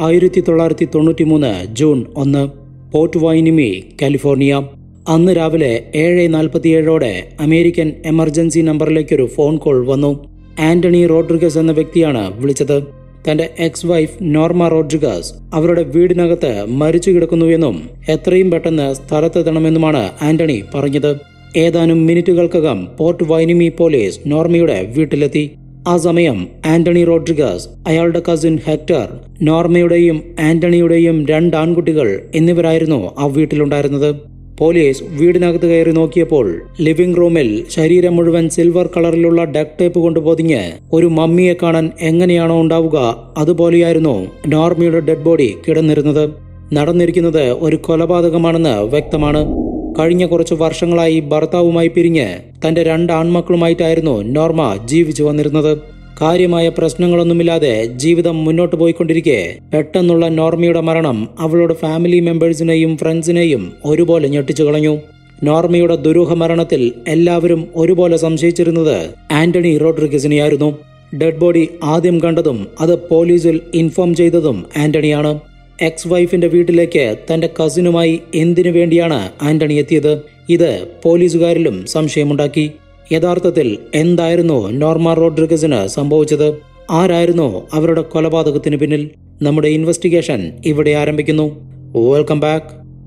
ആയിരത്തി തൊള്ളായിരത്തി തൊണ്ണൂറ്റി മൂന്ന് ജൂൺ ഒന്ന് പോർട്ട് വൈനിമി കാലിഫോർണിയ അന്ന് രാവിലെ ഏഴ് നാൽപ്പത്തിയേഴോടെ അമേരിക്കൻ എമർജൻസി നമ്പറിലേക്കൊരു ഫോൺ കോൾ വന്നു ആന്റണി റോഡ്രിഗസ് എന്ന വ്യക്തിയാണ് വിളിച്ചത് തന്റെ എക്സ് വൈഫ് നോർമ റോഡ്രിഗസ് അവരുടെ വീടിനകത്ത് മരിച്ചു കിടക്കുന്നുവെന്നും എത്രയും പെട്ടെന്ന് സ്ഥലത്തെത്തണമെന്നുമാണ് ആന്റണി പറഞ്ഞത് ഏതാനും മിനിറ്റുകൾക്കകം പോർട്ട് വൈനിമി പോലീസ് നോർമയുടെ വീട്ടിലെത്തി ആ സമയം ആന്റണി റോഡ്രിഗസ് അയാളുടെ കസിൻ ഹെക്ടർ നോർമയുടെയും ആന്റണിയുടെയും രണ്ട് ആൺകുട്ടികൾ എന്നിവരായിരുന്നു ആ വീട്ടിലുണ്ടായിരുന്നത് പോലീസ് വീടിനകത്ത് കയറി നോക്കിയപ്പോൾ ലിവിംഗ് റൂമിൽ ശരീരം മുഴുവൻ സിൽവർ കളറിലുള്ള ഡക്ക് ടേപ്പ് കൊണ്ട് പൊതിഞ്ഞ് ഒരു മമ്മിയെ കാണാൻ എങ്ങനെയാണോ ഉണ്ടാവുക അതുപോലെയായിരുന്നു നോർമയുടെ ഡെഡ് ബോഡി കിടന്നിരുന്നത് നടന്നിരിക്കുന്നത് ഒരു കൊലപാതകമാണെന്ന് വ്യക്തമാണ് കഴിഞ്ഞ കുറച്ച് വർഷങ്ങളായി ഭർത്താവുമായി പിരിഞ്ഞ് തന്റെ രണ്ട് ആൺമക്കളുമായിട്ടായിരുന്നു നോർമ ജീവിച്ചു വന്നിരുന്നത് കാര്യമായ പ്രശ്നങ്ങളൊന്നുമില്ലാതെ ജീവിതം മുന്നോട്ട് പോയിക്കൊണ്ടിരിക്കെ പെട്ടെന്നുള്ള നോർമയുടെ മരണം അവളുടെ ഫാമിലി മെമ്പേഴ്സിനെയും ഫ്രണ്ട്സിനെയും ഒരുപോലെ ഞെട്ടിച്ചു കളഞ്ഞു നോർമയുടെ ദുരൂഹ മരണത്തിൽ എല്ലാവരും ഒരുപോലെ സംശയിച്ചിരുന്നത് ആന്റണി റോഡ്രിഗസിനെയായിരുന്നു ഡെഡ് ബോഡി ആദ്യം കണ്ടതും അത് പോലീസിൽ ഇൻഫോം ചെയ്തതും ആന്റണിയാണ് എക്സ് വൈഫിന്റെ വീട്ടിലേക്ക് തന്റെ കസിനുമായി എന്തിനു വേണ്ടിയാണ് ആന്റണി എത്തിയത് ഇത് പോലീസുകാരിലും സംശയമുണ്ടാക്കി യഥാർത്ഥത്തിൽ എന്തായിരുന്നു നോർമ റോഡ്രിഗസിന് സംഭവിച്ചത് ആരായിരുന്നു അവരുടെ കൊലപാതകത്തിന് പിന്നിൽ നമ്മുടെ ഇൻവെസ്റ്റിഗേഷൻ ഇവിടെ ആരംഭിക്കുന്നു വെൽക്കം ബാക്ക്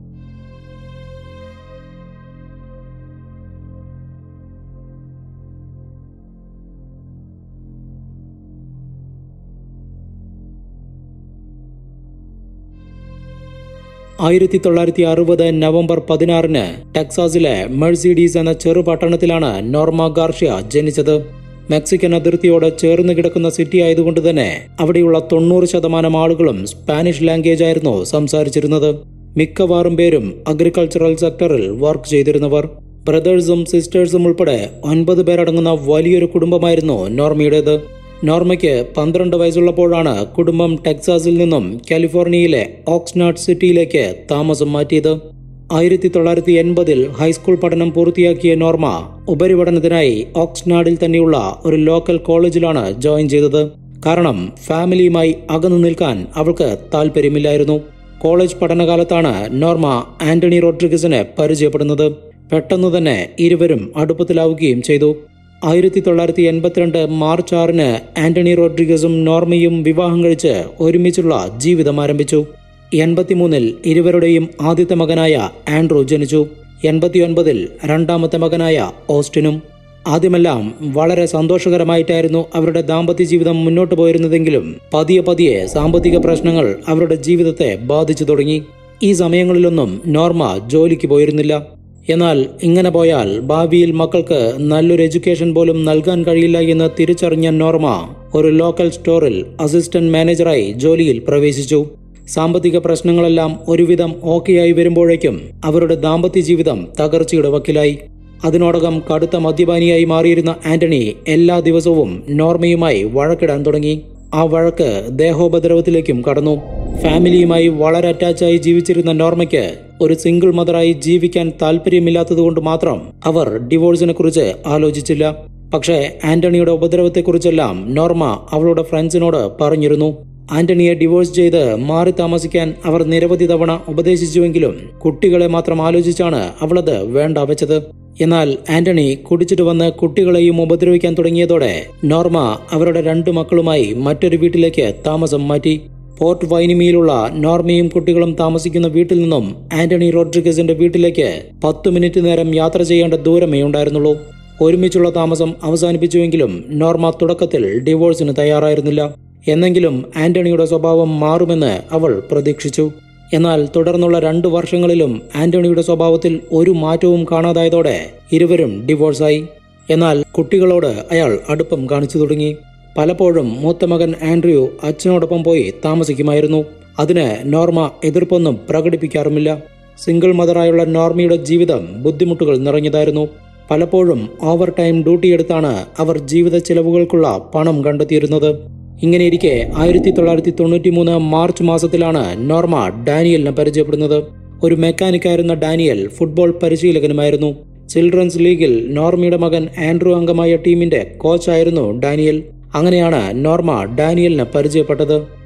ആയിരത്തി തൊള്ളായിരത്തി അറുപത് നവംബർ പതിനാറിന് ടെക്സാസിലെ മെഴ്സിഡീസ് എന്ന ചെറുപട്ടണത്തിലാണ് നോർമ ഗാർഷ്യ ജനിച്ചത് മെക്സിക്കൻ അതിർത്തിയോട് ചേർന്ന് കിടക്കുന്ന സിറ്റി ആയതുകൊണ്ട് തന്നെ അവിടെയുള്ള തൊണ്ണൂറ് ശതമാനം ആളുകളും സ്പാനിഷ് ലാംഗ്വേജ് ആയിരുന്നു സംസാരിച്ചിരുന്നത് മിക്കവാറും പേരും അഗ്രികൾച്ചറൽ സെക്ടറിൽ വർക്ക് ചെയ്തിരുന്നവർ ബ്രദേഴ്സും സിസ്റ്റേഴ്സും ഉൾപ്പെടെ ഒൻപത് പേരടങ്ങുന്ന വലിയൊരു കുടുംബമായിരുന്നു നോർമയുടേത് നോർമയ്ക്ക് പന്ത്രണ്ട് വയസ്സുള്ളപ്പോഴാണ് കുടുംബം ടെക്സാസിൽ നിന്നും കാലിഫോർണിയയിലെ ഓക്സ്നാഡ് സിറ്റിയിലേക്ക് താമസം മാറ്റിയത് ആയിരത്തി തൊള്ളായിരത്തി എൺപതിൽ ഹൈസ്കൂൾ പഠനം പൂർത്തിയാക്കിയ നോർമ ഉപരിപഠനത്തിനായി ഓക്സ്നാഡിൽ തന്നെയുള്ള ഒരു ലോക്കൽ കോളേജിലാണ് ജോയിൻ ചെയ്തത് കാരണം ഫാമിലിയുമായി അകന്നു നിൽക്കാൻ അവൾക്ക് താല്പര്യമില്ലായിരുന്നു കോളേജ് പഠനകാലത്താണ് നോർമ ആന്റണി റോഡ്രിഗസിനെ പരിചയപ്പെടുന്നത് പെട്ടെന്ന് തന്നെ ഇരുവരും അടുപ്പത്തിലാവുകയും ചെയ്തു ആയിരത്തി തൊള്ളായിരത്തി എൺപത്തിരണ്ട് മാർച്ച് ആറിന് ആന്റണി റോഡ്രിഗസും നോർമയും വിവാഹം കഴിച്ച് ഒരുമിച്ചുള്ള ജീവിതം ആരംഭിച്ചു എൺപത്തിമൂന്നിൽ ഇരുവരുടെയും ആദ്യത്തെ മകനായ ആൻഡ്രൂ ജനിച്ചു എൺപത്തിയൊൻപതിൽ രണ്ടാമത്തെ മകനായ ഓസ്റ്റിനും ആദ്യമെല്ലാം വളരെ സന്തോഷകരമായിട്ടായിരുന്നു അവരുടെ ദാമ്പത്യ ജീവിതം മുന്നോട്ട് പോയിരുന്നതെങ്കിലും പതിയെ പതിയെ സാമ്പത്തിക പ്രശ്നങ്ങൾ അവരുടെ ജീവിതത്തെ ബാധിച്ചു തുടങ്ങി ഈ സമയങ്ങളിലൊന്നും നോർമ ജോലിക്ക് പോയിരുന്നില്ല എന്നാൽ ഇങ്ങനെ പോയാൽ ഭാവിയിൽ മക്കൾക്ക് നല്ലൊരു എഡ്യൂക്കേഷൻ പോലും നൽകാൻ കഴിയില്ല എന്ന് തിരിച്ചറിഞ്ഞ നോർമ ഒരു ലോക്കൽ സ്റ്റോറിൽ അസിസ്റ്റന്റ് മാനേജറായി ജോലിയിൽ പ്രവേശിച്ചു സാമ്പത്തിക പ്രശ്നങ്ങളെല്ലാം ഒരുവിധം ഓക്കെയായി വരുമ്പോഴേക്കും അവരുടെ ദാമ്പത്യ ജീവിതം തകർച്ചയുടെ വക്കിലായി അതിനോടകം കടുത്ത മദ്യപാനിയായി മാറിയിരുന്ന ആന്റണി എല്ലാ ദിവസവും നോർമയുമായി വഴക്കിടാൻ തുടങ്ങി ആ വഴക്ക് ദേഹോപദ്രവത്തിലേക്കും കടന്നു ഫാമിലിയുമായി വളരെ അറ്റാച്ചായി ജീവിച്ചിരുന്ന നോർമയ്ക്ക് ഒരു സിംഗിൾ മദറായി ജീവിക്കാൻ താല്പര്യമില്ലാത്തതുകൊണ്ട് മാത്രം അവർ ഡിവോഴ്സിനെ കുറിച്ച് ആലോചിച്ചില്ല പക്ഷേ ആന്റണിയുടെ ഉപദ്രവത്തെക്കുറിച്ചെല്ലാം നോർമ അവളുടെ ഫ്രണ്ട്സിനോട് പറഞ്ഞിരുന്നു ആന്റണിയെ ഡിവോഴ്സ് ചെയ്ത് മാറി താമസിക്കാൻ അവർ നിരവധി തവണ ഉപദേശിച്ചുവെങ്കിലും കുട്ടികളെ മാത്രം ആലോചിച്ചാണ് അവളത് വേണ്ട വെച്ചത് എന്നാൽ ആന്റണി കുടിച്ചിട്ട് വന്ന് കുട്ടികളെയും ഉപദ്രവിക്കാൻ തുടങ്ങിയതോടെ നോർമ അവരുടെ രണ്ടു മക്കളുമായി മറ്റൊരു വീട്ടിലേക്ക് താമസം മാറ്റി പോർട്ട് വൈനിമിയിലുള്ള നോർമയും കുട്ടികളും താമസിക്കുന്ന വീട്ടിൽ നിന്നും ആന്റണി റോഡ്രിഗസിന്റെ വീട്ടിലേക്ക് പത്തു മിനിറ്റ് നേരം യാത്ര ചെയ്യേണ്ട ദൂരമേ ഉണ്ടായിരുന്നുള്ളൂ ഒരുമിച്ചുള്ള താമസം അവസാനിപ്പിച്ചുവെങ്കിലും നോർമ തുടക്കത്തിൽ ഡിവോഴ്സിന് തയ്യാറായിരുന്നില്ല എന്നെങ്കിലും ആന്റണിയുടെ സ്വഭാവം മാറുമെന്ന് അവൾ പ്രതീക്ഷിച്ചു എന്നാൽ തുടർന്നുള്ള രണ്ടു വർഷങ്ങളിലും ആന്റണിയുടെ സ്വഭാവത്തിൽ ഒരു മാറ്റവും കാണാതായതോടെ ഇരുവരും ഡിവോഴ്സായി എന്നാൽ കുട്ടികളോട് അയാൾ അടുപ്പം കാണിച്ചു തുടങ്ങി പലപ്പോഴും മൂത്ത മകൻ ആൻഡ്രൂ അച്ഛനോടൊപ്പം പോയി താമസിക്കുമായിരുന്നു അതിന് നോർമ എതിർപ്പൊന്നും പ്രകടിപ്പിക്കാറുമില്ല സിംഗിൾ മദറായുള്ള നോർമയുടെ ജീവിതം ബുദ്ധിമുട്ടുകൾ നിറഞ്ഞതായിരുന്നു പലപ്പോഴും ഓവർ ടൈം ഡ്യൂട്ടി എടുത്താണ് അവർ ജീവിത ചെലവുകൾക്കുള്ള പണം കണ്ടെത്തിയിരുന്നത് ഇങ്ങനെയിരിക്കെ ആയിരത്തി തൊള്ളായിരത്തി തൊണ്ണൂറ്റി മൂന്ന് മാർച്ച് മാസത്തിലാണ് നോർമ ഡാനിയലിനെ പരിചയപ്പെടുന്നത് ഒരു മെക്കാനിക്കായിരുന്ന ഡാനിയൽ ഫുട്ബോൾ പരിശീലകനുമായിരുന്നു ചിൽഡ്രൻസ് ലീഗിൽ നോർമയുടെ മകൻ ആൻഡ്രൂ അംഗമായ ടീമിന്റെ കോച്ചായിരുന്നു ഡാനിയൽ അങ്ങനെയാണ് നോർമ ഡാനിയലിനെ പരിചയപ്പെട്ടത്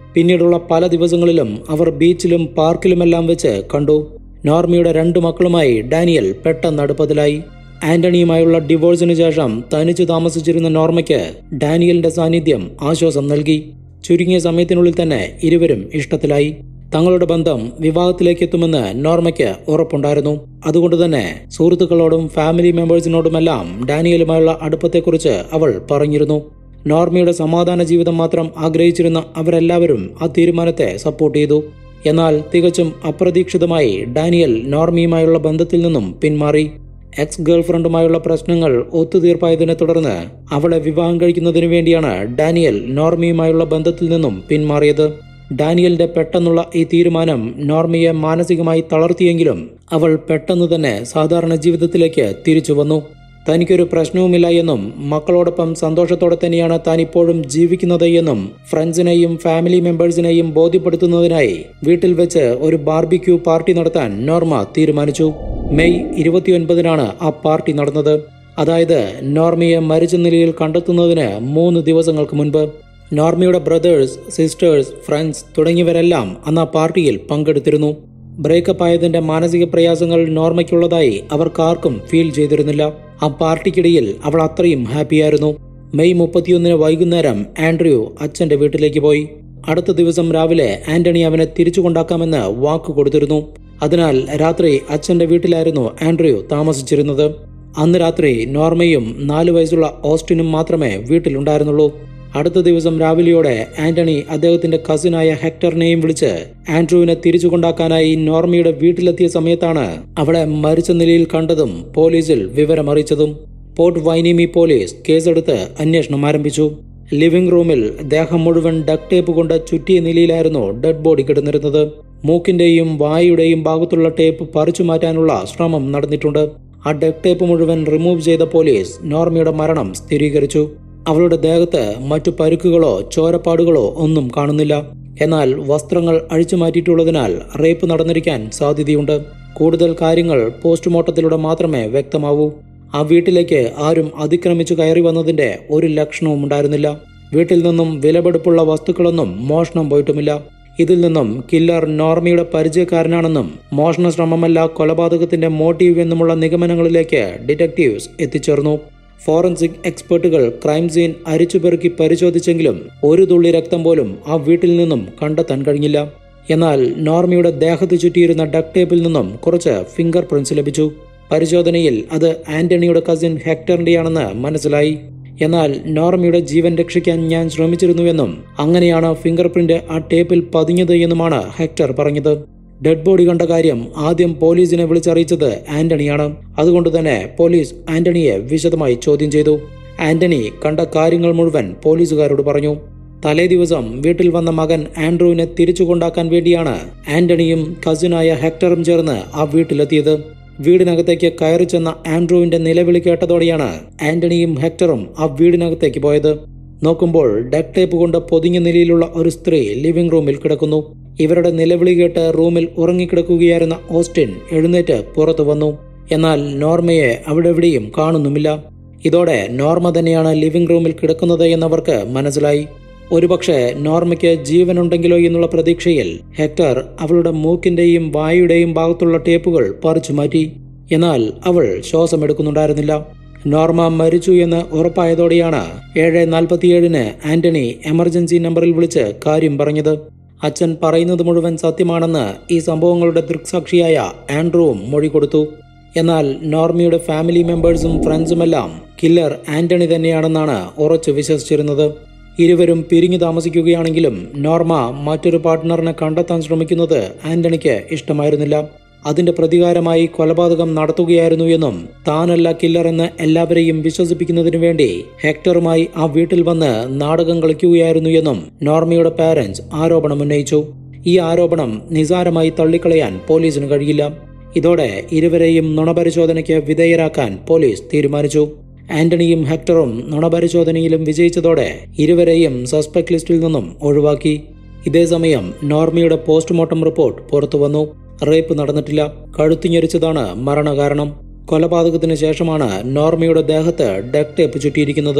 പിന്നീടുള്ള പല ദിവസങ്ങളിലും അവർ ബീച്ചിലും പാർക്കിലുമെല്ലാം വെച്ച് കണ്ടു നോർമയുടെ രണ്ടു മക്കളുമായി ഡാനിയൽ പെട്ടെന്ന് അടുപ്പത്തിലായി ആന്റണിയുമായുള്ള ഡിവോഴ്സിനു ശേഷം തനിച്ചു താമസിച്ചിരുന്ന നോർമയ്ക്ക് ഡാനിയലിന്റെ സാന്നിധ്യം ആശ്വാസം നൽകി ചുരുങ്ങിയ സമയത്തിനുള്ളിൽ തന്നെ ഇരുവരും ഇഷ്ടത്തിലായി തങ്ങളുടെ ബന്ധം വിവാഹത്തിലേക്ക് എത്തുമെന്ന് നോർമയ്ക്ക് ഉറപ്പുണ്ടായിരുന്നു അതുകൊണ്ട് തന്നെ സുഹൃത്തുക്കളോടും ഫാമിലി മെമ്പേഴ്സിനോടുമെല്ലാം ഡാനിയലുമായുള്ള അടുപ്പത്തെക്കുറിച്ച് അവൾ പറഞ്ഞിരുന്നു നോർമയുടെ സമാധാന ജീവിതം മാത്രം ആഗ്രഹിച്ചിരുന്ന അവരെല്ലാവരും ആ തീരുമാനത്തെ സപ്പോർട്ട് ചെയ്തു എന്നാൽ തികച്ചും അപ്രതീക്ഷിതമായി ഡാനിയൽ നോർമിയുമായുള്ള ബന്ധത്തിൽ നിന്നും പിന്മാറി എക്സ് ഗേൾഫ്രണ്ടുമായുള്ള പ്രശ്നങ്ങൾ ഒത്തുതീർപ്പായതിനെ തുടർന്ന് അവളെ വിവാഹം കഴിക്കുന്നതിനു വേണ്ടിയാണ് ഡാനിയൽ നോർമിയുമായുള്ള ബന്ധത്തിൽ നിന്നും പിന്മാറിയത് ഡാനിയലിന്റെ പെട്ടെന്നുള്ള ഈ തീരുമാനം നോർമിയെ മാനസികമായി തളർത്തിയെങ്കിലും അവൾ പെട്ടെന്ന് തന്നെ സാധാരണ ജീവിതത്തിലേക്ക് തിരിച്ചു വന്നു തനിക്കൊരു പ്രശ്നവുമില്ല എന്നും മക്കളോടൊപ്പം സന്തോഷത്തോടെ തന്നെയാണ് താൻ ഇപ്പോഴും ജീവിക്കുന്നത് എന്നും ഫ്രണ്ട്സിനെയും ഫാമിലി മെമ്പേഴ്സിനെയും ബോധ്യപ്പെടുത്തുന്നതിനായി വീട്ടിൽ വെച്ച് ഒരു ബാർബിക്യൂ പാർട്ടി നടത്താൻ നോർമ തീരുമാനിച്ചു മെയ് ഇരുപത്തിയൊൻപതിനാണ് ആ പാർട്ടി നടന്നത് അതായത് നോർമയെ മരിച്ച നിലയിൽ കണ്ടെത്തുന്നതിന് മൂന്ന് ദിവസങ്ങൾക്ക് മുൻപ് നോർമയുടെ ബ്രദേഴ്സ് സിസ്റ്റേഴ്സ് ഫ്രണ്ട്സ് തുടങ്ങിയവരെല്ലാം അന്ന് ആ പാർട്ടിയിൽ പങ്കെടുത്തിരുന്നു ബ്രേക്കപ്പ് ആയതിന്റെ മാനസിക പ്രയാസങ്ങൾ നോർമയ്ക്കുള്ളതായി അവർക്കാർക്കും ഫീൽ ചെയ്തിരുന്നില്ല ആ പാർട്ടിക്കിടയിൽ അവൾ അത്രയും ഹാപ്പിയായിരുന്നു മെയ് മുപ്പത്തിയൊന്നിന് വൈകുന്നേരം ആൻഡ്രൂ അച്ഛന്റെ വീട്ടിലേക്ക് പോയി അടുത്ത ദിവസം രാവിലെ ആന്റണി അവനെ തിരിച്ചു കൊണ്ടാക്കാമെന്ന് വാക്ക് കൊടുത്തിരുന്നു അതിനാൽ രാത്രി അച്ഛന്റെ വീട്ടിലായിരുന്നു ആൻഡ്രൂ താമസിച്ചിരുന്നത് അന്ന് രാത്രി നോർമയും നാലു വയസ്സുള്ള ഓസ്റ്റിനും മാത്രമേ വീട്ടിലുണ്ടായിരുന്നുള്ളൂ അടുത്ത ദിവസം രാവിലെയോടെ ആന്റണി അദ്ദേഹത്തിന്റെ കസിനായ ഹെക്ടറിനെയും വിളിച്ച് ആൻഡ്രൂവിനെ തിരിച്ചു കൊണ്ടാക്കാനായി നോർമയുടെ വീട്ടിലെത്തിയ സമയത്താണ് അവളെ മരിച്ച നിലയിൽ കണ്ടതും പോലീസിൽ വിവരമറിയിച്ചതും പോർട്ട് വൈനിമി പോലീസ് കേസെടുത്ത് അന്വേഷണം ആരംഭിച്ചു ലിവിംഗ് റൂമിൽ ദേഹം മുഴുവൻ ഡക്ട് ടേപ്പ് കൊണ്ട് ചുറ്റിയ നിലയിലായിരുന്നു ഡെഡ് ബോഡി കിടന്നിരുന്നത് മൂക്കിന്റെയും വായുടെയും ഭാഗത്തുള്ള ടേപ്പ് പറിച്ചു മാറ്റാനുള്ള ശ്രമം നടന്നിട്ടുണ്ട് ആ ഡെഡ് ടേപ്പ് മുഴുവൻ റിമൂവ് ചെയ്ത പോലീസ് നോർമയുടെ മരണം സ്ഥിരീകരിച്ചു അവളുടെ ദേഹത്ത് മറ്റു പരുക്കുകളോ ചോരപ്പാടുകളോ ഒന്നും കാണുന്നില്ല എന്നാൽ വസ്ത്രങ്ങൾ അഴിച്ചു മാറ്റിയിട്ടുള്ളതിനാൽ റേപ്പ് നടന്നിരിക്കാൻ സാധ്യതയുണ്ട് കൂടുതൽ കാര്യങ്ങൾ പോസ്റ്റ്മോർട്ടത്തിലൂടെ മാത്രമേ വ്യക്തമാവൂ ആ വീട്ടിലേക്ക് ആരും അതിക്രമിച്ചു കയറി വന്നതിന്റെ ഒരു ലക്ഷണവും ഉണ്ടായിരുന്നില്ല വീട്ടിൽ നിന്നും വിലപിടിപ്പുള്ള വസ്തുക്കളൊന്നും മോഷണം പോയിട്ടുമില്ല ഇതിൽ നിന്നും കില്ലർ നോർമയുടെ പരിചയക്കാരനാണെന്നും മോഷണ ശ്രമമല്ല കൊലപാതകത്തിന്റെ മോട്ടീവ് എന്നുമുള്ള നിഗമനങ്ങളിലേക്ക് ഡിറ്റക്റ്റീവ്സ് എത്തിച്ചേർന്നു ഫോറൻസിക് എക്സ്പെർട്ടുകൾ ക്രൈം സീൻ അരിച്ചുപെറുക്കി പരിശോധിച്ചെങ്കിലും ഒരു തുള്ളി രക്തം പോലും ആ വീട്ടിൽ നിന്നും കണ്ടെത്താൻ കഴിഞ്ഞില്ല എന്നാൽ നോർമയുടെ ദേഹത്ത് ചുറ്റിയിരുന്ന ഡക്ട് ടേപ്പിൽ നിന്നും കുറച്ച് ഫിംഗർ പ്രിന്റ്സ് ലഭിച്ചു പരിശോധനയിൽ അത് ആന്റണിയുടെ കസിൻ ഹെക്ടറിന്റെയാണെന്ന് മനസ്സിലായി എന്നാൽ നോർമയുടെ ജീവൻ രക്ഷിക്കാൻ ഞാൻ ശ്രമിച്ചിരുന്നുവെന്നും അങ്ങനെയാണ് ഫിംഗർ പ്രിന്റ് ആ ടേപ്പിൽ പതിഞ്ഞത് എന്നുമാണ് ഹെക്ടർ പറഞ്ഞത് ഡെഡ് ബോഡി കണ്ട കാര്യം ആദ്യം പോലീസിനെ വിളിച്ചറിയിച്ചത് ആന്റണിയാണ് അതുകൊണ്ട് തന്നെ പോലീസ് ആന്റണിയെ വിശദമായി ചോദ്യം ചെയ്തു ആന്റണി കണ്ട കാര്യങ്ങൾ മുഴുവൻ പോലീസുകാരോട് പറഞ്ഞു തലേ ദിവസം വീട്ടിൽ വന്ന മകൻ ആൻഡ്രൂവിനെ തിരിച്ചു കൊണ്ടാക്കാൻ വേണ്ടിയാണ് ആന്റണിയും കസിനായ ഹെക്ടറും ചേർന്ന് ആ വീട്ടിലെത്തിയത് വീടിനകത്തേക്ക് കയറി ചെന്ന ആൻഡ്രൂവിന്റെ നിലവിളി കേട്ടതോടെയാണ് ആന്റണിയും ഹെക്ടറും ആ വീടിനകത്തേക്ക് പോയത് നോക്കുമ്പോൾ ഡക്ക് ടേപ്പ് കൊണ്ട് പൊതിഞ്ഞ നിലയിലുള്ള ഒരു സ്ത്രീ ലിവിംഗ് റൂമിൽ കിടക്കുന്നു ഇവരുടെ നിലവിളി കേട്ട് റൂമിൽ ഉറങ്ങിക്കിടക്കുകയായിരുന്ന ഓസ്റ്റിൻ എഴുന്നേറ്റ് പുറത്തു വന്നു എന്നാൽ നോർമയെ അവിടെ എവിടെയും കാണുന്നുമില്ല ഇതോടെ നോർമ തന്നെയാണ് ലിവിംഗ് റൂമിൽ കിടക്കുന്നത് എന്നവർക്ക് മനസ്സിലായി ഒരുപക്ഷെ നോർമയ്ക്ക് ജീവനുണ്ടെങ്കിലോ എന്നുള്ള പ്രതീക്ഷയിൽ ഹെക്ടർ അവളുടെ മൂക്കിന്റെയും വായുടെയും ഭാഗത്തുള്ള ടേപ്പുകൾ പറിച്ചു മാറ്റി എന്നാൽ അവൾ ശ്വാസമെടുക്കുന്നുണ്ടായിരുന്നില്ല നോർമ മരിച്ചു എന്ന് ഉറപ്പായതോടെയാണ് ഏഴ് നാൽപ്പത്തിയേഴിന് ആന്റണി എമർജൻസി നമ്പറിൽ വിളിച്ച് കാര്യം പറഞ്ഞത് അച്ഛൻ പറയുന്നത് മുഴുവൻ സത്യമാണെന്ന് ഈ സംഭവങ്ങളുടെ ദൃക്സാക്ഷിയായ ആൻഡ്രൂവും മൊഴി കൊടുത്തു എന്നാൽ നോർമയുടെ ഫാമിലി മെമ്പേഴ്സും ഫ്രണ്ട്സുമെല്ലാം കില്ലർ ആന്റണി തന്നെയാണെന്നാണ് ഉറച്ചു വിശ്വസിച്ചിരുന്നത് ഇരുവരും പിരിഞ്ഞു താമസിക്കുകയാണെങ്കിലും നോർമ മറ്റൊരു പാർട്ട്ണറിനെ കണ്ടെത്താൻ ശ്രമിക്കുന്നത് ആന്റണിക്ക് ഇഷ്ടമായിരുന്നില്ല അതിന്റെ പ്രതികാരമായി കൊലപാതകം നടത്തുകയായിരുന്നു എന്നും താനല്ല കില്ലർ എന്ന് എല്ലാവരെയും വിശ്വസിപ്പിക്കുന്നതിനു വേണ്ടി ഹെക്ടറുമായി ആ വീട്ടിൽ വന്ന് നാടകം കളിക്കുകയായിരുന്നു എന്നും നോർമയുടെ പാരന്റ്സ് ആരോപണം ഉന്നയിച്ചു ഈ ആരോപണം നിസാരമായി തള്ളിക്കളയാൻ പോലീസിന് കഴിയില്ല ഇതോടെ ഇരുവരെയും നുണപരിശോധനയ്ക്ക് വിധേയരാക്കാൻ പോലീസ് തീരുമാനിച്ചു ആന്റണിയും ഹെക്ടറും നുണപരിശോധനയിലും വിജയിച്ചതോടെ ഇരുവരെയും സസ്പെക്ട് ലിസ്റ്റിൽ നിന്നും ഒഴിവാക്കി ഇതേസമയം നോർമയുടെ പോസ്റ്റ്മോർട്ടം റിപ്പോർട്ട് പുറത്തുവന്നു റേപ്പ് നടന്നിട്ടില്ല കഴുത്തിഞ്ഞെരിച്ചതാണ് മരണകാരണം കൊലപാതകത്തിന് ശേഷമാണ് നോർമയുടെ ദേഹത്ത് ഡക് ടേപ്പ് ചുറ്റിയിരിക്കുന്നത്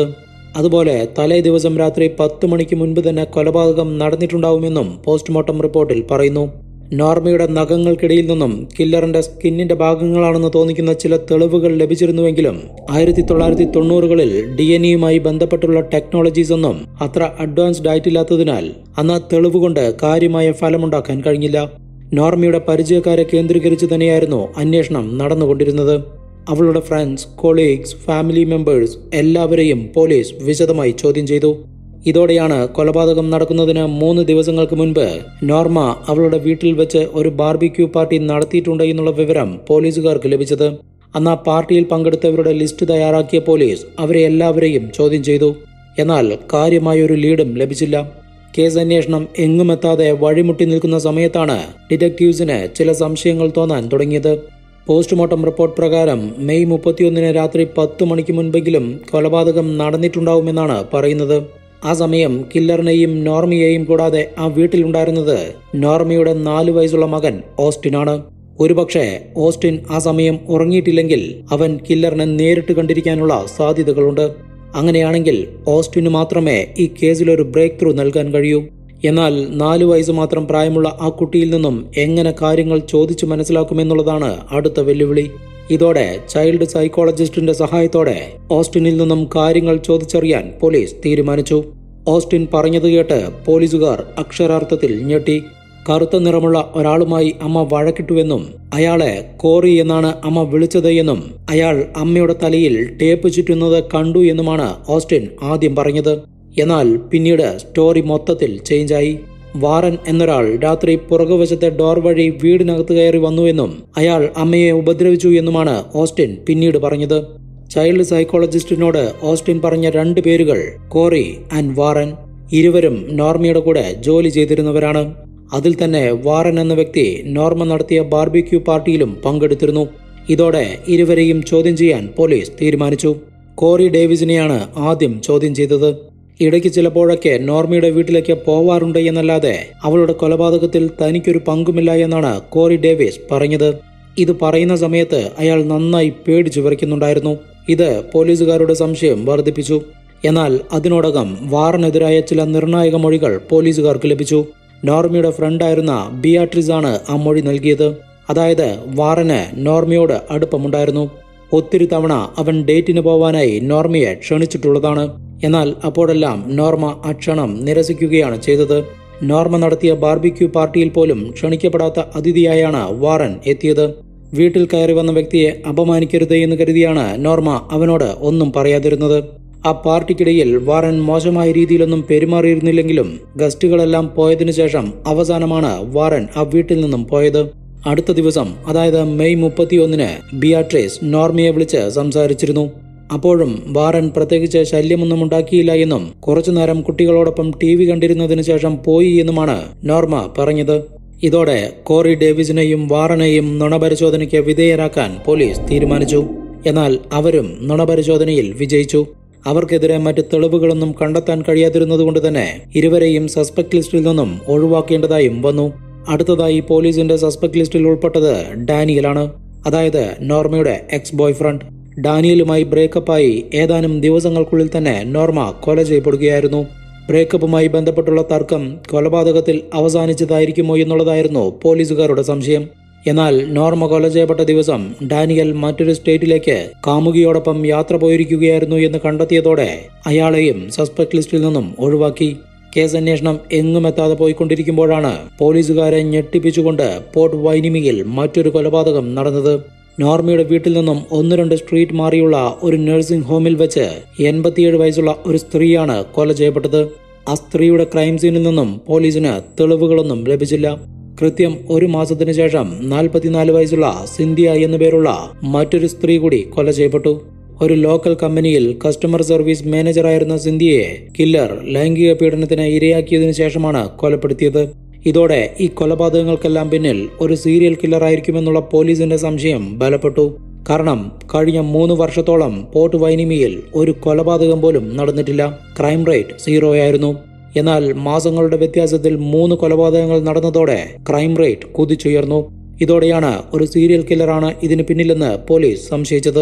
അതുപോലെ തലേ ദിവസം രാത്രി പത്ത് മണിക്ക് മുൻപ് തന്നെ കൊലപാതകം നടന്നിട്ടുണ്ടാവുമെന്നും പോസ്റ്റ്മോർട്ടം റിപ്പോർട്ടിൽ പറയുന്നു നോർമയുടെ നഖങ്ങൾക്കിടയിൽ നിന്നും കില്ലറിന്റെ സ്കിന്നിന്റെ ഭാഗങ്ങളാണെന്ന് തോന്നിക്കുന്ന ചില തെളിവുകൾ ലഭിച്ചിരുന്നുവെങ്കിലും ആയിരത്തി തൊള്ളായിരത്തി തൊണ്ണൂറുകളിൽ ഡി എൻ എയുമായി ബന്ധപ്പെട്ടുള്ള ടെക്നോളജീസ് ഒന്നും അത്ര അഡ്വാൻസ്ഡ് ആയിട്ടില്ലാത്തതിനാൽ അന്ന് ആ തെളിവ് കൊണ്ട് കാര്യമായ ഫലമുണ്ടാക്കാൻ കഴിഞ്ഞില്ല നോർമയുടെ പരിചയക്കാരെ കേന്ദ്രീകരിച്ച് തന്നെയായിരുന്നു അന്വേഷണം നടന്നുകൊണ്ടിരുന്നത് അവളുടെ ഫ്രണ്ട്സ് കൊളീഗ്സ് ഫാമിലി മെമ്പേഴ്സ് എല്ലാവരെയും പോലീസ് വിശദമായി ചോദ്യം ചെയ്തു ഇതോടെയാണ് കൊലപാതകം നടക്കുന്നതിന് മൂന്ന് ദിവസങ്ങൾക്ക് മുൻപ് നോർമ അവളുടെ വീട്ടിൽ വെച്ച് ഒരു ബാർബിക്യൂ പാർട്ടി നടത്തിയിട്ടുണ്ട് എന്നുള്ള വിവരം പോലീസുകാർക്ക് ലഭിച്ചത് അന്ന് ആ പാർട്ടിയിൽ പങ്കെടുത്തവരുടെ ലിസ്റ്റ് തയ്യാറാക്കിയ പോലീസ് അവരെ എല്ലാവരെയും ചോദ്യം ചെയ്തു എന്നാൽ കാര്യമായൊരു ലീഡും ലഭിച്ചില്ല കേസ് അന്വേഷണം എങ്ങുമെത്താതെ വഴിമുട്ടി നിൽക്കുന്ന സമയത്താണ് ഡിറ്റക്റ്റീവ്സിന് ചില സംശയങ്ങൾ തോന്നാൻ തുടങ്ങിയത് പോസ്റ്റ്മോർട്ടം റിപ്പോർട്ട് പ്രകാരം മെയ് മുപ്പത്തിയൊന്നിന് രാത്രി പത്ത് മണിക്ക് മുൻപെങ്കിലും കൊലപാതകം നടന്നിട്ടുണ്ടാവുമെന്നാണ് പറയുന്നത് ആ സമയം കില്ലറിനെയും നോർമിയെയും കൂടാതെ ആ വീട്ടിലുണ്ടായിരുന്നത് നോർമിയുടെ നാലു വയസ്സുള്ള മകൻ ഓസ്റ്റിനാണ് ഒരുപക്ഷെ ഓസ്റ്റിൻ ആ സമയം ഉറങ്ങിയിട്ടില്ലെങ്കിൽ അവൻ കില്ലറിനെ നേരിട്ട് കണ്ടിരിക്കാനുള്ള സാധ്യതകളുണ്ട് അങ്ങനെയാണെങ്കിൽ ഓസ്റ്റിന് മാത്രമേ ഈ കേസിലൊരു ബ്രേക്ക് ത്രൂ നൽകാൻ കഴിയൂ എന്നാൽ നാലു വയസ്സ് മാത്രം പ്രായമുള്ള ആ കുട്ടിയിൽ നിന്നും എങ്ങനെ കാര്യങ്ങൾ ചോദിച്ചു മനസ്സിലാക്കുമെന്നുള്ളതാണ് അടുത്ത വെല്ലുവിളി ഇതോടെ ചൈൽഡ് സൈക്കോളജിസ്റ്റിന്റെ സഹായത്തോടെ ഓസ്റ്റിനിൽ നിന്നും കാര്യങ്ങൾ ചോദിച്ചറിയാൻ പോലീസ് തീരുമാനിച്ചു ഓസ്റ്റിൻ പറഞ്ഞത് കേട്ട് പോലീസുകാർ അക്ഷരാർത്ഥത്തിൽ ഞെട്ടി കറുത്ത നിറമുള്ള ഒരാളുമായി അമ്മ വഴക്കിട്ടുവെന്നും അയാളെ കോറി എന്നാണ് അമ്മ വിളിച്ചത് എന്നും അയാൾ അമ്മയുടെ തലയിൽ ടേപ്പ് ചുറ്റുന്നത് കണ്ടു എന്നുമാണ് ഓസ്റ്റിൻ ആദ്യം പറഞ്ഞത് എന്നാൽ പിന്നീട് സ്റ്റോറി മൊത്തത്തിൽ ചേഞ്ചായി വാറൻ എന്നൊരാൾ രാത്രി പുറകുവശത്തെ ഡോർ വഴി വീടിനകത്ത് കയറി വന്നുവെന്നും അയാൾ അമ്മയെ ഉപദ്രവിച്ചു എന്നുമാണ് ഓസ്റ്റിൻ പിന്നീട് പറഞ്ഞത് ചൈൽഡ് സൈക്കോളജിസ്റ്റിനോട് ഓസ്റ്റിൻ പറഞ്ഞ രണ്ട് പേരുകൾ കോറി ആൻഡ് വാറൻ ഇരുവരും നോർമയുടെ കൂടെ ജോലി ചെയ്തിരുന്നവരാണ് അതിൽ തന്നെ വാറൻ എന്ന വ്യക്തി നോർമ നടത്തിയ ബാർബിക്യൂ പാർട്ടിയിലും പങ്കെടുത്തിരുന്നു ഇതോടെ ഇരുവരെയും ചോദ്യം ചെയ്യാൻ പോലീസ് തീരുമാനിച്ചു കോറി ഡേവിസിനെയാണ് ആദ്യം ചോദ്യം ചെയ്തത് ഇടയ്ക്ക് ചിലപ്പോഴൊക്കെ നോർമയുടെ വീട്ടിലേക്ക് പോവാറുണ്ട് എന്നല്ലാതെ അവളുടെ കൊലപാതകത്തിൽ തനിക്കൊരു പങ്കുമില്ല എന്നാണ് കോറി ഡേവിസ് പറഞ്ഞത് ഇത് പറയുന്ന സമയത്ത് അയാൾ നന്നായി പേടിച്ചു വിറയ്ക്കുന്നുണ്ടായിരുന്നു ഇത് പോലീസുകാരുടെ സംശയം വർദ്ധിപ്പിച്ചു എന്നാൽ അതിനോടകം വാറിനെതിരായ ചില നിർണായക മൊഴികൾ പോലീസുകാർക്ക് ലഭിച്ചു നോർമയുടെ ഫ്രണ്ടായിരുന്ന ബിയാട്രിസ് ആണ് ആ മൊഴി നൽകിയത് അതായത് വാറന് നോർമയോട് അടുപ്പമുണ്ടായിരുന്നു ഒത്തിരി തവണ അവൻ ഡേറ്റിന് പോവാനായി നോർമയെ ക്ഷണിച്ചിട്ടുള്ളതാണ് എന്നാൽ അപ്പോഴെല്ലാം നോർമ ആ ക്ഷണം നിരസിക്കുകയാണ് ചെയ്തത് നോർമ നടത്തിയ ബാർബിക്യൂ പാർട്ടിയിൽ പോലും ക്ഷണിക്കപ്പെടാത്ത അതിഥിയായാണ് വാറൻ എത്തിയത് വീട്ടിൽ കയറി വന്ന വ്യക്തിയെ അപമാനിക്കരുത് എന്ന് കരുതിയാണ് നോർമ അവനോട് ഒന്നും പറയാതിരുന്നത് ആ പാർട്ടിക്കിടയിൽ വാറൻ മോശമായ രീതിയിലൊന്നും പെരുമാറിയിരുന്നില്ലെങ്കിലും ഗസ്റ്റുകളെല്ലാം പോയതിനു ശേഷം അവസാനമാണ് വാറൻ ആ വീട്ടിൽ നിന്നും പോയത് അടുത്ത ദിവസം അതായത് മെയ് മുപ്പത്തിയൊന്നിന് ബിയാട്രേസ് നോർമയെ വിളിച്ച് സംസാരിച്ചിരുന്നു അപ്പോഴും വാറൻ പ്രത്യേകിച്ച് ശല്യമൊന്നും ഉണ്ടാക്കിയില്ല എന്നും കുറച്ചുനേരം കുട്ടികളോടൊപ്പം ടി വി കണ്ടിരുന്നതിനു ശേഷം പോയി എന്നുമാണ് നോർമ പറഞ്ഞത് ഇതോടെ കോറി ഡേവിസിനെയും വാറനെയും നുണപരിശോധനയ്ക്ക് വിധേയരാക്കാൻ പോലീസ് തീരുമാനിച്ചു എന്നാൽ അവരും നുണപരിശോധനയിൽ വിജയിച്ചു അവർക്കെതിരെ മറ്റ് തെളിവുകളൊന്നും കണ്ടെത്താൻ കഴിയാതിരുന്നതുകൊണ്ട് തന്നെ ഇരുവരെയും സസ്പെക്ട് ലിസ്റ്റിൽ നിന്നും ഒഴിവാക്കേണ്ടതായും വന്നു അടുത്തതായി പോലീസിന്റെ സസ്പെക്ട് ലിസ്റ്റിൽ ഉൾപ്പെട്ടത് ഡാനിയലാണ് അതായത് നോർമയുടെ എക്സ് ബോയ് ഫ്രണ്ട് ഡാനിയലുമായി ബ്രേക്കപ്പായി ഏതാനും ദിവസങ്ങൾക്കുള്ളിൽ തന്നെ നോർമ കൊല ചെയ്യപ്പെടുകയായിരുന്നു ബ്രേക്കപ്പുമായി ബന്ധപ്പെട്ടുള്ള തർക്കം കൊലപാതകത്തിൽ അവസാനിച്ചതായിരിക്കുമോ എന്നുള്ളതായിരുന്നു പോലീസുകാരുടെ സംശയം എന്നാൽ നോർമ കൊല ചെയ്യപ്പെട്ട ദിവസം ഡാനിയൽ മറ്റൊരു സ്റ്റേറ്റിലേക്ക് കാമുകിയോടൊപ്പം യാത്ര പോയിരിക്കുകയായിരുന്നു എന്ന് കണ്ടെത്തിയതോടെ അയാളെയും സസ്പെക്ട് ലിസ്റ്റിൽ നിന്നും ഒഴിവാക്കി കേസ് അന്വേഷണം എങ്ങുമെത്താതെ പോയിക്കൊണ്ടിരിക്കുമ്പോഴാണ് പോലീസുകാരെ ഞെട്ടിപ്പിച്ചുകൊണ്ട് പോർട്ട് വൈനിമിയിൽ മറ്റൊരു കൊലപാതകം നടന്നത് നോർമയുടെ വീട്ടിൽ നിന്നും ഒന്ന് രണ്ട് സ്ട്രീറ്റ് മാറിയുള്ള ഒരു നഴ്സിംഗ് ഹോമിൽ വെച്ച് എൺപത്തിയേഴ് വയസ്സുള്ള ഒരു സ്ത്രീയാണ് കൊല ചെയ്യപ്പെട്ടത് ആ സ്ത്രീയുടെ ക്രൈം സീനിൽ നിന്നും പോലീസിന് തെളിവുകളൊന്നും ലഭിച്ചില്ല കൃത്യം ഒരു മാസത്തിനു ശേഷം നാൽപ്പത്തിനാല് വയസ്സുള്ള സിന്ധ്യ എന്നു പേരുള്ള മറ്റൊരു സ്ത്രീ കൂടി കൊല ചെയ്യപ്പെട്ടു ഒരു ലോക്കൽ കമ്പനിയിൽ കസ്റ്റമർ സർവീസ് മാനേജറായിരുന്ന സിന്ധ്യയെ കില്ലർ ലൈംഗിക പീഡനത്തിന് ഇരയാക്കിയതിനു ശേഷമാണ് കൊലപ്പെടുത്തിയത് ഇതോടെ ഈ കൊലപാതകങ്ങൾക്കെല്ലാം പിന്നിൽ ഒരു സീരിയൽ കില്ലർ ആയിരിക്കുമെന്നുള്ള പോലീസിന്റെ സംശയം ബലപ്പെട്ടു കാരണം കഴിഞ്ഞ മൂന്ന് വർഷത്തോളം പോർട്ട് വൈനിമിയിൽ ഒരു കൊലപാതകം പോലും നടന്നിട്ടില്ല ക്രൈം റേറ്റ് സീറോയായിരുന്നു എന്നാൽ മാസങ്ങളുടെ വ്യത്യാസത്തിൽ മൂന്ന് കൊലപാതകങ്ങൾ നടന്നതോടെ ക്രൈം റേറ്റ് കുതിച്ചുയർന്നു ഇതോടെയാണ് ഒരു സീരിയൽ കില്ലറാണ് ഇതിന് പിന്നിലെന്ന് പോലീസ് സംശയിച്ചത്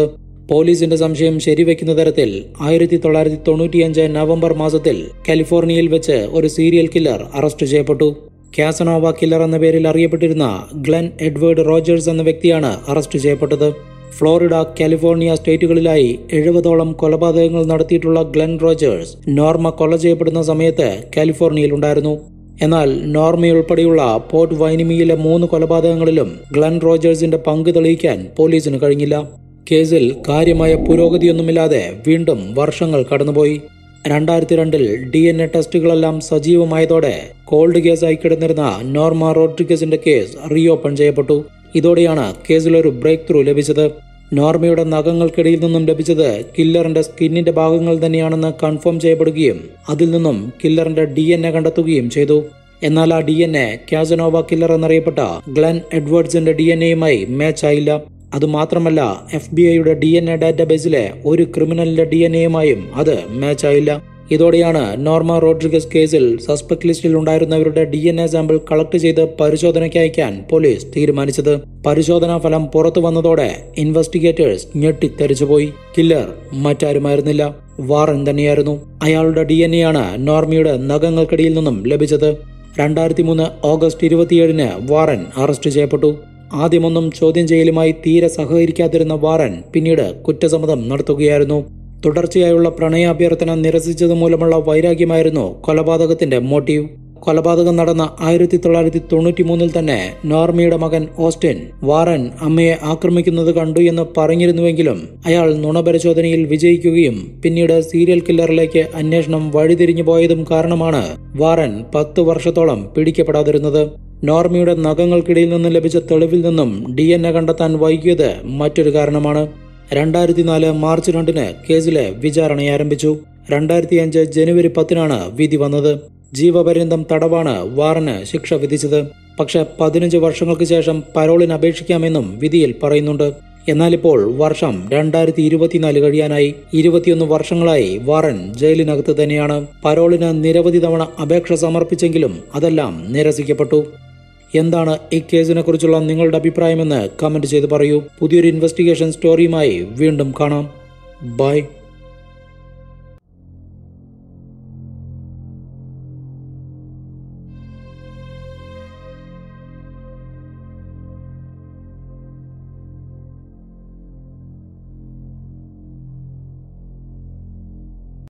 പോലീസിന്റെ സംശയം ശരിവെക്കുന്ന തരത്തിൽ ആയിരത്തി തൊള്ളായിരത്തി തൊണ്ണൂറ്റിയഞ്ച് നവംബർ മാസത്തിൽ കാലിഫോർണിയയിൽ വെച്ച് ഒരു സീരിയൽ കില്ലർ അറസ്റ്റ് ചെയ്യപ്പെട്ടു കാസനോവ കില്ലർ എന്ന പേരിൽ അറിയപ്പെട്ടിരുന്ന ഗ്ലെൻ എഡ്വേർഡ് റോജേഴ്സ് എന്ന വ്യക്തിയാണ് അറസ്റ്റ് ചെയ്യപ്പെട്ടത് ഫ്ലോറിഡ കാലിഫോർണിയ സ്റ്റേറ്റുകളിലായി എഴുപതോളം കൊലപാതകങ്ങൾ നടത്തിയിട്ടുള്ള ഗ്ലെൻ റോജേഴ്സ് നോർമ കൊല ചെയ്യപ്പെടുന്ന സമയത്ത് കാലിഫോർണിയയിലുണ്ടായിരുന്നു എന്നാൽ നോർമയുൾപ്പെടെയുള്ള പോർട്ട് വൈനിമിയിലെ മൂന്ന് കൊലപാതകങ്ങളിലും ഗ്ലെൻ റോജേഴ്സിന്റെ പങ്ക് തെളിയിക്കാൻ പോലീസിന് കഴിഞ്ഞില്ല കേസിൽ കാര്യമായ പുരോഗതിയൊന്നുമില്ലാതെ വീണ്ടും വർഷങ്ങൾ കടന്നുപോയി രണ്ടായിരത്തി രണ്ടിൽ ഡി എൻ എ ടെസ്റ്റുകളെല്ലാം സജീവമായതോടെ കോൾഡ് കേസായി കിടന്നിരുന്ന നോർമ റോഡ്രിഗസിന്റെ കേസ് റീഓപ്പൺ ചെയ്യപ്പെട്ടു ഇതോടെയാണ് കേസിലൊരു ബ്രേക്ക് ത്രൂ ലഭിച്ചത് നോർമയുടെ നഖങ്ങൾക്കിടയിൽ നിന്നും ലഭിച്ചത് കില്ലറിന്റെ സ്കിന്നിന്റെ ഭാഗങ്ങൾ തന്നെയാണെന്ന് കൺഫേം ചെയ്യപ്പെടുകയും അതിൽ നിന്നും കില്ലറിന്റെ ഡി എൻ എ കണ്ടെത്തുകയും ചെയ്തു എന്നാൽ ആ D N A Casanova killer എന്നറിയപ്പെട്ട ഗ്ലെൻ എഡ്വേർഡ്സിന്റെ ഡി എൻ എയുമായി മാച്ച് ആയില്ല അതുമാത്രമല്ല എഫ് ബി ഐയുടെ ഡി എൻ എ ഡാറ്റാബേസിലെ ഒരു ക്രിമിനലിന്റെ ഡി എൻ എയുമായും അത് മാച്ച് ആയില്ല ഇതോടെയാണ് നോർമ റോഡ്രിഗസ് കേസിൽ സസ്പെക്ട് ലിസ്റ്റിൽ ഉണ്ടായിരുന്നവരുടെ D N A sample collect ചെയ്ത് പരിശോധനയ്ക്ക് അയക്കാൻ പോലീസ് തീരുമാനിച്ചത് പരിശോധനാ ഫലം പുറത്തു വന്നതോടെ ഇൻവെസ്റ്റിഗേറ്റേഴ്സ് ഞെട്ടിത്തെറിച്ചുപോയി കില്ലർ മറ്റാരുമായിരുന്നില്ല വാറൻ തന്നെയായിരുന്നു അയാളുടെ ഡി എൻ എ ആണ് നോർമയുടെ നഖങ്ങൾക്കിടയിൽ നിന്നും ലഭിച്ചത് രണ്ടായിരത്തി മൂന്ന് ഓഗസ്റ്റ് ഇരുപത്തിയേഴിന് വാറൻ അറസ്റ്റ് ചെയ്യപ്പെട്ടു ആദ്യമൊന്നും ചോദ്യം ചെയ്യലുമായി തീരെ സഹകരിക്കാതിരുന്ന വാറൻ പിന്നീട് കുറ്റസമ്മതം നടത്തുകയായിരുന്നു തുടർച്ചയായുള്ള പ്രണയാഭ്യർത്ഥന നിരസിച്ചത് മൂലമുള്ള വൈരാഗ്യമായിരുന്നു കൊലപാതകത്തിന്റെ മോട്ടീവ് കൊലപാതകം നടന്ന ആയിരത്തി തൊള്ളായിരത്തി തൊണ്ണൂറ്റി മൂന്നിൽ തന്നെ നോർമയുടെ മകൻ ഓസ്റ്റിൻ വാറൻ അമ്മയെ ആക്രമിക്കുന്നത് കണ്ടു എന്ന് പറഞ്ഞിരുന്നുവെങ്കിലും അയാൾ നുണപരിശോധനയിൽ വിജയിക്കുകയും പിന്നീട് സീരിയൽ കില്ലറിലേക്ക് അന്വേഷണം വഴിതിരിഞ്ഞു പോയതും കാരണമാണ് വാറൻ പത്ത് വർഷത്തോളം പിടിക്കപ്പെടാതിരുന്നത് നോർമയുടെ നഖങ്ങൾക്കിടയിൽ നിന്നും ലഭിച്ച തെളിവിൽ നിന്നും ഡി എൻ എ കണ്ടെത്താൻ വൈകിയത് മറ്റൊരു കാരണമാണ് രണ്ടായിരത്തി നാല് മാർച്ച് രണ്ടിന് കേസിലെ വിചാരണ ആരംഭിച്ചു രണ്ടായിരത്തി അഞ്ച് ജനുവരി പത്തിനാണ് വിധി വന്നത് ജീവപര്യന്തം തടവാണ് വാറന് ശിക്ഷ വിധിച്ചത് പക്ഷെ പതിനഞ്ച് വർഷങ്ങൾക്ക് ശേഷം പരോളിന് അപേക്ഷിക്കാമെന്നും വിധിയിൽ പറയുന്നുണ്ട് എന്നാലിപ്പോൾ വർഷം രണ്ടായിരത്തി ഇരുപത്തിനാല് കഴിയാനായി ഇരുപത്തിയൊന്ന് വർഷങ്ങളായി വാറൻ ജയിലിനകത്ത് തന്നെയാണ് പരോളിന് നിരവധി തവണ അപേക്ഷ സമർപ്പിച്ചെങ്കിലും അതെല്ലാം നിരസിക്കപ്പെട്ടു എന്താണ് ഈ കേസിനെ കുറിച്ചുള്ള നിങ്ങളുടെ അഭിപ്രായമെന്ന് കമന്റ് ചെയ്ത് പറയൂ പുതിയൊരു ഇൻവെസ്റ്റിഗേഷൻ സ്റ്റോറിയുമായി വീണ്ടും കാണാം ബൈ